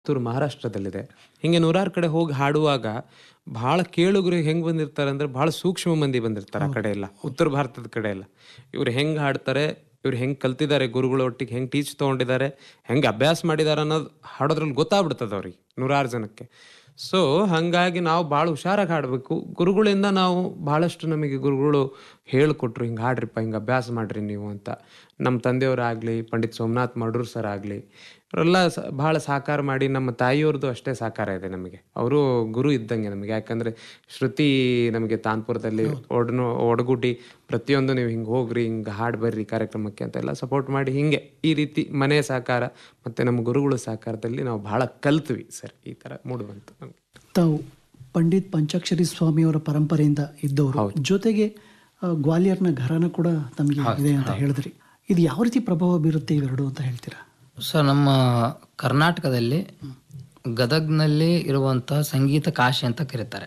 ತುರು ಮಹಾರಾಷ್ಟ್ರದಲ್ಲಿದೆ ಹಿಂಗೆ ನೂರಾರು ಕಡೆ ಹೋಗಿ ಹಾಡುವಾಗ ಬಹಳ ಕೇಳುಗರು ಹೆಂಗ್ ಬಂದಿರ್ತಾರೆ ಅಂದ್ರೆ ಬಹಳ ಸೂಕ್ಷ್ಮ ಮಂದಿ ಬಂದಿರ್ತಾರೆ ಆ ಕಡೆ ಎಲ್ಲ ಉತ್ತರ ಭಾರತದ ಕಡೆ ಎಲ್ಲ ಇವ್ರು ಹೆಂಗ್ ಹಾಡ್ತಾರೆ ಇವ್ರು ಹೆಂಗ್ ಕಲ್ತಿದ್ದಾರೆ ಗುರುಗಳ ಒಟ್ಟಿಗೆ ಹೆಂಗ್ ಟೀಚ್ ತಗೊಂಡಿದ್ದಾರೆ ಹೆಂಗ್ ಅಭ್ಯಾಸ ಮಾಡಿದ್ದಾರೆ ಅನ್ನೋದು ಹಾಡೋದ್ರಲ್ಲಿ ಗೊತ್ತಾಗ್ಬಿಡ್ತದೆ ಅವ್ರಿಗೆ ನೂರಾರು ಜನಕ್ಕೆ ಸೊ ಹಂಗಾಗಿ ನಾವು ಭಾಳ ಹುಷಾರಾಗಿ ಹಾಡಬೇಕು ಗುರುಗಳಿಂದ ನಾವು ಭಾಳಷ್ಟು ನಮಗೆ ಗುರುಗಳು ಹೇಳಿಕೊಟ್ರು ಹಿಂಗೆ ಹಾಡ್ರಿಪ್ಪ ಹಿಂಗೆ ಅಭ್ಯಾಸ ಮಾಡ್ರಿ ನೀವು ಅಂತ ನಮ್ಮ ತಂದೆಯವರಾಗಲಿ ಪಂಡಿತ್ ಸೋಮನಾಥ್ ಮಡ್ರೂರ್ ಸರ್ ಆಗಲಿ ಅವರೆಲ್ಲ ಸ ಭಾಳ ಸಾಕಾರ ಮಾಡಿ ನಮ್ಮ ತಾಯಿಯವ್ರದ್ದು ಅಷ್ಟೇ ಸಾಕಾರ ಇದೆ ನಮಗೆ ಅವರು ಗುರು ಇದ್ದಂಗೆ ನಮಗೆ ಯಾಕಂದರೆ ಶ್ರುತಿ ನಮಗೆ ತಾನ್ಪುರದಲ್ಲಿ ಒಡನು ಒಡಗುಟಿ ಪ್ರತಿಯೊಂದು ನೀವು ಹಿಂಗೆ ಹೋಗ್ರಿ ಹಿಂಗೆ ಹಾಡು ಬರ್ರಿ ಕಾರ್ಯಕ್ರಮಕ್ಕೆ ಅಂತೆಲ್ಲ ಸಪೋರ್ಟ್ ಮಾಡಿ ಹಿಂಗೆ ಈ ರೀತಿ ಮನೆ ಸಹಕಾರ ಮತ್ತು ನಮ್ಮ ಗುರುಗಳ ಸಹಕಾರದಲ್ಲಿ ನಾವು ಭಾಳ ಕಲ್ತ್ವಿ ಸರ್ ಈ ಥರ ಮೂಡು ಬಂತು ನಮ್ಗೆ ತಾವು ಪಂಡಿತ್ ಪಂಚಾಕ್ಷರಿ ಸ್ವಾಮಿಯವರ ಪರಂಪರೆಯಿಂದ ಇದ್ದವರು ಜೊತೆಗೆ ಆ, ಗ್ವಾಲಿಯರ್ನ ಘರಾನ ಕೂಡ ತಮಗೆ ಇದೆ ಅಂತ ಹೇಳಿದ್ರಿ ಇದು ಯಾವ ರೀತಿ ಪ್ರಭಾವ ಬೀರುತ್ತೆ ಇವೆರಡು ಅಂತ ಹೇಳ್ತೀರಾ ಸರ್ ನಮ್ಮ ಕರ್ನಾಟಕದಲ್ಲಿ ಗದಗ್ನಲ್ಲಿ ಇರುವಂತಹ ಸಂಗೀತ ಕಾಶಿ ಅಂತ ಕರೀತಾರೆ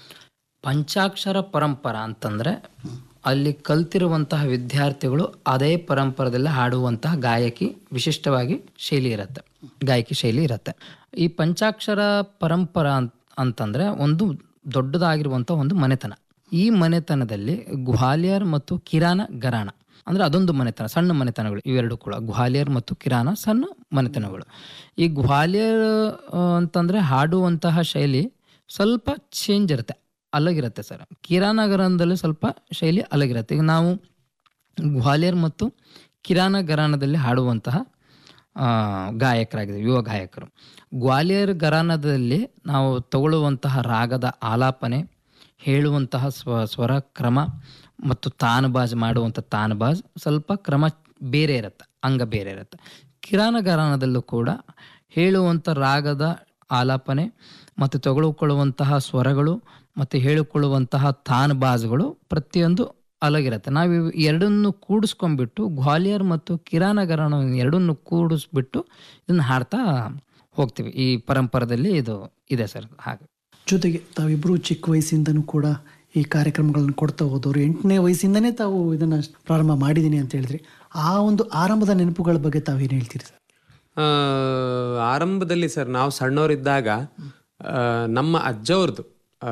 ಪಂಚಾಕ್ಷರ ಪರಂಪರ ಅಂತಂದರೆ ಅಲ್ಲಿ ಕಲ್ತಿರುವಂತಹ ವಿದ್ಯಾರ್ಥಿಗಳು ಅದೇ ಪರಂಪರದಲ್ಲಿ ಹಾಡುವಂತಹ ಗಾಯಕಿ ವಿಶಿಷ್ಟವಾಗಿ ಶೈಲಿ ಇರುತ್ತೆ ಗಾಯಕಿ ಶೈಲಿ ಇರುತ್ತೆ ಈ ಪಂಚಾಕ್ಷರ ಪರಂಪರ ಅಂತ ಅಂತಂದರೆ ಒಂದು ದೊಡ್ಡದಾಗಿರುವಂಥ ಒಂದು ಮನೆತನ ಈ ಮನೆತನದಲ್ಲಿ ಗ್ವಾಲಿಯರ್ ಮತ್ತು ಕಿರಾನ ಗರಾಣ ಅಂದ್ರೆ ಅದೊಂದು ಮನೆತನ ಸಣ್ಣ ಮನೆತನಗಳು ಇವೆರಡು ಕೂಡ ಗ್ವಾಲಿಯರ್ ಮತ್ತು ಕಿರಾನ ಸಣ್ಣ ಮನೆತನಗಳು ಈ ಗ್ವಾಲಿಯರ್ ಆ, ಅಂತಂದ್ರೆ ಹಾಡುವಂತಹ ಶೈಲಿ ಸ್ವಲ್ಪ ಚೇಂಜ್ ಇರುತ್ತೆ ಅಲಗಿರುತ್ತೆ ಸರ್ ಕಿರಾನಗರದಲ್ಲಿ ಸ್ವಲ್ಪ ಶೈಲಿ ಅಲಗಿರುತ್ತೆ ಈಗ ನಾವು ಗ್ವಾಲಿಯರ್ ಮತ್ತು ಕಿರಾನ ಗರಾನದಲ್ಲಿ ಹಾಡುವಂತಹ ಆ, ಗಾಯಕರಾಗಿದೆ ಯುವ ಗಾಯಕರು ಗ್ವಾಲಿಯರ್ ಗರಾನದಲ್ಲಿ ನಾವು ತಗೊಳ್ಳುವಂತಹ ರಾಗದ ಆಲಾಪನೆ ಹೇಳುವಂತಹ ಸ್ವ ಸ್ವರ ಕ್ರಮ ಮತ್ತು ತಾನಬಾಜ್ ಮಾಡುವಂಥ ತಾನಬಾಜ್ ಸ್ವಲ್ಪ ಕ್ರಮ ಬೇರೆ ಇರುತ್ತೆ ಅಂಗ ಬೇರೆ ಇರುತ್ತೆ ಕಿರಾನ ಗರಾನದಲ್ಲೂ ಕೂಡ ಹೇಳುವಂಥ ರಾಗದ ಆಲಾಪನೆ ಮತ್ತು ತಗೊಳ್ಕೊಳ್ಳುವಂತಹ ಸ್ವರಗಳು ಮತ್ತು ಹೇಳಿಕೊಳ್ಳುವಂತಹ ತಾನಬಾಜ್ಗಳು ಪ್ರತಿಯೊಂದು ಅಲಗಿರುತ್ತೆ ನಾವು ಇವ್ ಎರಡನ್ನು ಕೂಡಿಸ್ಕೊಂಡ್ಬಿಟ್ಟು ಗ್ವಾಲಿಯರ್ ಮತ್ತು ಕಿರಾನ ಗರಾನ ಎರಡನ್ನು ಕೂಡಿಸ್ಬಿಟ್ಟು ಇದನ್ನು ಹಾಡ್ತಾ ಹೋಗ್ತೀವಿ ಈ ಪರಂಪರದಲ್ಲಿ ಇದು ಇದೆ ಸರ್ ಹಾಗೆ ಜೊತೆಗೆ ತಾವಿಬ್ಬರು ಚಿಕ್ಕ ವಯಸ್ಸಿಂದನೂ ಕೂಡ ಈ ಕಾರ್ಯಕ್ರಮಗಳನ್ನು ಕೊಡ್ತಾ ಹೋದವರು ಎಂಟನೇ ವಯಸ್ಸಿಂದನೇ ತಾವು ಇದನ್ನು ಪ್ರಾರಂಭ ಮಾಡಿದ್ದೀನಿ ಅಂತ ಹೇಳಿದ್ರಿ ಆ ಒಂದು ಆರಂಭದ ನೆನಪುಗಳ ಬಗ್ಗೆ ತಾವೇನು ಹೇಳ್ತೀರಿ ಸರ್ ಆ, ಆರಂಭದಲ್ಲಿ ಸರ್ ನಾವು ಸಣ್ಣವರಿದ್ದಾಗ ಆ, ನಮ್ಮ ಅಜ್ಜವ್ರದ್ದು ಆ,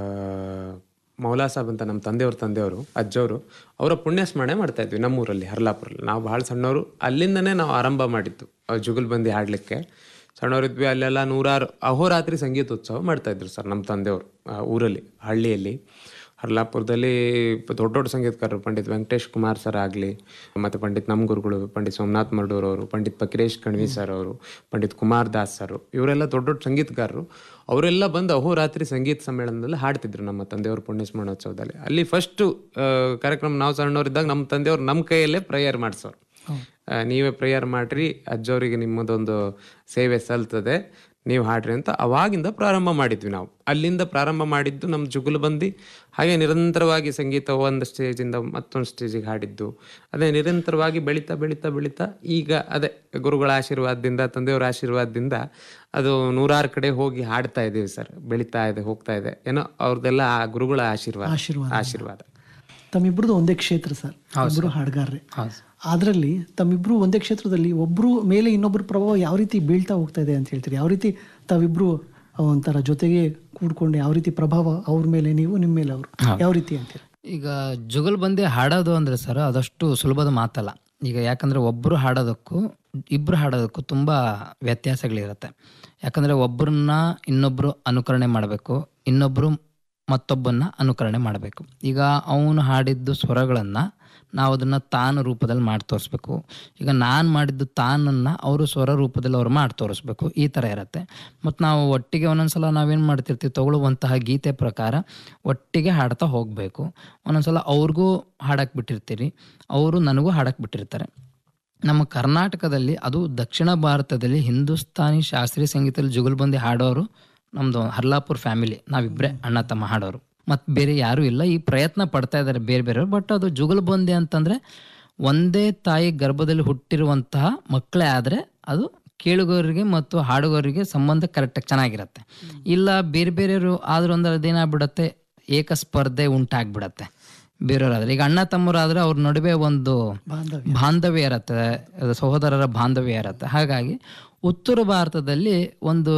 ಮೌಲಾ ಸಾಬ್ ಅಂತ ನಮ್ಮ ತಂದೆಯವ್ರ ತಂದೆಯವರು ಅಜ್ಜವರು ಅವರ ಪುಣ್ಯ ಸ್ಮರಣೆ ಮಾಡ್ತಾ ಇದ್ವಿ ನಮ್ಮೂರಲ್ಲಿ ಹರ್ಲಾಪುರಲ್ಲಿ ನಾವು ಭಾಳ ಸಣ್ಣವರು ಅಲ್ಲಿಂದನೇ ನಾವು ಆರಂಭ ಮಾಡಿದ್ದು ಆ ಜುಗುಲ್ಬಂದಿ ಹಾಡಲಿಕ್ಕೆ ಸಣ್ಣವರಿದ್ವಿ ಅಲ್ಲೆಲ್ಲ ನೂರಾರು ಅಹೋರಾತ್ರಿ ಸಂಗೀತೋತ್ಸವ ಮಾಡ್ತಾ ಇದ್ರು ಸರ್ ನಮ್ಮ ತಂದೆಯವರು ಆ, ಊರಲ್ಲಿ ಹಳ್ಳಿಯಲ್ಲಿ ಹರ್ಲಾಪುರದಲ್ಲಿ ದೊಡ್ಡ ದೊಡ್ಡ ಸಂಗೀತಕಾರರು ಪಂಡಿತ್ ವೆಂಕಟೇಶ್ ಕುಮಾರ್ ಸರ್ ಆಗಲಿ ಮತ್ತು ಪಂಡಿತ್ ನಮ್ಮ ಗುರುಗಳು ಪಂಡಿತ್ ಸೋಮನಾಥ್ ಮರ್ಡೂರ್ ಅವರು ಪಂಡಿತ್ ಫಕೀರೇಶ್ ಕಣ್ವಿ ಸರ್ ಅವರು ಪಂಡಿತ್ ಕುಮಾರ್ ದಾಸ್ ಸರ್ ಇವರೆಲ್ಲ ದೊಡ್ಡ ದೊಡ್ಡ ಸಂಗೀತಗಾರರು ಅವರೆಲ್ಲ ಬಂದು ಅಹೋರಾತ್ರಿ ಸಂಗೀತ ಸಮ್ಮೇಳನದಲ್ಲಿ ಹಾಡ್ತಿದ್ರು ನಮ್ಮ ತಂದೆಯವ್ರ ಪುಣ್ಯಸ್ಮರಣೋತ್ಸವದಲ್ಲಿ ಅಲ್ಲಿ ಫಸ್ಟು ಕಾರ್ಯಕ್ರಮ ನಾವು ಸಣ್ಣವರಿದ್ದಾಗ ನಮ್ಮ ತಂದೆಯವ್ರು ನಮ್ಮ ಕೈಯಲ್ಲೇ ಪ್ರೇಯರ್ ಮಾಡಿಸೋರು ಆ, ನೀವೇ ಪ್ರೇಯರ್ ಮಾಡ್ರಿ ಅಜ್ಜವರಿಗೆ ನಿಮ್ಮದೊಂದು ಸೇವೆ ಸಲ್ತದೆ ನೀವು ಹಾಡ್ರಿ ಅಂತ ಅವಾಗಿಂದ ಪ್ರಾರಂಭ ಮಾಡಿದ್ವಿ ನಾವು ಅಲ್ಲಿಂದ ಪ್ರಾರಂಭ ಮಾಡಿದ್ದು ನಮ್ಮ ಜುಗುಲು ಬಂದು ಹಾಗೆ ನಿರಂತರವಾಗಿ ಸಂಗೀತ ಒಂದು ಸ್ಟೇಜಿಂದ ಮತ್ತೊಂದು ಸ್ಟೇಜಿಗೆ ಹಾಡಿದ್ದು ಅದೇ ನಿರಂತರವಾಗಿ ಬೆಳೀತಾ ಬೆಳೀತಾ ಬೆಳೀತಾ ಈಗ ಅದೇ ಗುರುಗಳ ಆಶೀರ್ವಾದದಿಂದ ತಂದೆಯವರ ಆಶೀರ್ವಾದದಿಂದ ಅದು ನೂರಾರು ಕಡೆ ಹೋಗಿ ಹಾಡ್ತಾ ಇದ್ದೀವಿ ಸರ್ ಬೆಳೀತಾ ಇದೆ ಹೋಗ್ತಾ ಇದೆ ಏನೋ ಅವ್ರದ್ದೆಲ್ಲ ಆ ಗುರುಗಳ ಆಶೀರ್ವಾದ ಆಶೀರ್ವಾದ. ಆಶೀರ್ವಾದ ತಮ್ಮಿಬ್ರದ್ದು ಒಂದೇ ಕ್ಷೇತ್ರ ಸರ್ ಇಬ್ಬರು ಹಾಡುಗಾರರೇ ಹೌದು ಅದರಲ್ಲಿ ತಮ್ಮಿಬ್ರು ಒಂದೇ ಕ್ಷೇತ್ರದಲ್ಲಿ ಒಬ್ರು ಮೇಲೆ ಇನ್ನೊಬ್ರು ಪ್ರಭಾವ ಯಾವ ರೀತಿ ಬೀಳ್ತಾ ಹೋಗ್ತಾ ಇದೆ ಅಂತ ಹೇಳ್ತೀರಿ ಯಾವ ರೀತಿ ತಾವಿಬ್ರು ಒಂಥರ ಜೊತೆಗೆ ಕೂಡ್ಕೊಂಡು ಯಾವ ರೀತಿ ಪ್ರಭಾವ ಅವ್ರ ಮೇಲೆ ನೀವು ನಿಮ್ಮ ಮೇಲೆ ಅವರು ಯಾವ ರೀತಿ ಅಂತೀರಿ ಈಗ ಜುಗಲ್ಬಂದಿ ಹಾಡೋದು ಅಂದ್ರೆ ಸರ್ ಅದಷ್ಟು ಸುಲಭದ ಮಾತಲ್ಲ ಈಗ ಯಾಕಂದ್ರೆ ಒಬ್ಬರು ಹಾಡೋದಕ್ಕೂ ಇಬ್ಬರು ಹಾಡೋದಕ್ಕೂ ತುಂಬ ವ್ಯತ್ಯಾಸಗಳಿರುತ್ತೆ ಯಾಕಂದ್ರೆ ಒಬ್ಬರನ್ನ ಇನ್ನೊಬ್ರು ಅನುಕರಣೆ ಮಾಡಬೇಕು ಇನ್ನೊಬ್ರು ಮತ್ತೊಬ್ಬನ್ನ ಅನುಕರಣೆ ಮಾಡಬೇಕು ಈಗ ಅವನು ಹಾಡಿದ್ದು ಸ್ವರಗಳನ್ನು ನಾವು ಅದನ್ನು ತಾನು ರೂಪದಲ್ಲಿ ಮಾಡಿ ತೋರಿಸ್ಬೇಕು ಈಗ ನಾನು ಮಾಡಿದ್ದು ತಾನನ್ನು ಅವರು ಸ್ವರ ರೂಪದಲ್ಲಿ ಅವ್ರು ಮಾಡಿ ತೋರಿಸ್ಬೇಕು ಈ ಥರ ಇರುತ್ತೆ ಮತ್ತು ನಾವು ಒಟ್ಟಿಗೆ ಒಂದೊಂದ್ಸಲ ನಾವೇನು ಮಾಡ್ತಿರ್ತೀವಿ ತಗೊಳ್ಳುವಂತಹ ಗೀತೆ ಪ್ರಕಾರ ಒಟ್ಟಿಗೆ ಹಾಡ್ತಾ ಹೋಗಬೇಕು ಒಂದೊಂದ್ಸಲ ಅವ್ರಿಗೂ ಹಾಡಕ್ಕೆ ಬಿಟ್ಟಿರ್ತೀರಿ ಅವರು ನನಗೂ ಹಾಡಕ್ಕೆ ಬಿಟ್ಟಿರ್ತಾರೆ ನಮ್ಮ ಕರ್ನಾಟಕದಲ್ಲಿ ಅದು ದಕ್ಷಿಣ ಭಾರತದಲ್ಲಿ ಹಿಂದೂಸ್ತಾನಿ ಶಾಸ್ತ್ರೀಯ ಸಂಗೀತದಲ್ಲಿ ಜುಗಲ್ಬಂದಿ ಹಾಡೋರು ನಮ್ಮದು ಹರ್ಲಾಪುರ್ ಫ್ಯಾಮಿಲಿ ನಾವಿಬ್ಬರೇ ಅಣ್ಣ ತಮ್ಮ ಹಾಡೋರು ಮತ್ತು ಬೇರೆ ಯಾರೂ ಇಲ್ಲ ಈ ಪ್ರಯತ್ನ ಪಡ್ತಾ ಇದ್ದಾರೆ ಬೇರೆ ಬೇರೆಯವರು ಬಟ್ ಅದು ಜುಗಲ್ಬಂದಿ ಅಂತಂದರೆ ಒಂದೇ ತಾಯಿ ಗರ್ಭದಲ್ಲಿ ಹುಟ್ಟಿರುವಂತಹ ಮಕ್ಕಳೇ ಆದರೆ ಅದು ಕೇಳುಗರಿಗೆ ಮತ್ತು ಹಾಡುಗರಿಗೆ ಸಂಬಂಧ ಕರೆಕ್ಟಾಗಿ ಚೆನ್ನಾಗಿರುತ್ತೆ ಇಲ್ಲ ಬೇರೆ ಬೇರೆಯವರು ಆದರೂ ಅಂದ್ರೆ ಅದೇನಾಗ್ಬಿಡತ್ತೆ ಏಕ ಸ್ಪರ್ಧೆ ಉಂಟಾಗ್ಬಿಡತ್ತೆ ಬೇರೆಯವರಾದ್ರೆ ಈಗ ಅಣ್ಣ ತಮ್ಮರಾದ್ರೆ ಅವ್ರ ನಡುವೆ ಒಂದು ಬಾಂಧವ್ಯ ಬಾಂಧವ್ಯ ಇರತ್ತೆ ಅದು ಸಹೋದರರ ಬಾಂಧವ್ಯ ಇರತ್ತೆ ಹಾಗಾಗಿ ಉತ್ತರ ಭಾರತದಲ್ಲಿ ಒಂದು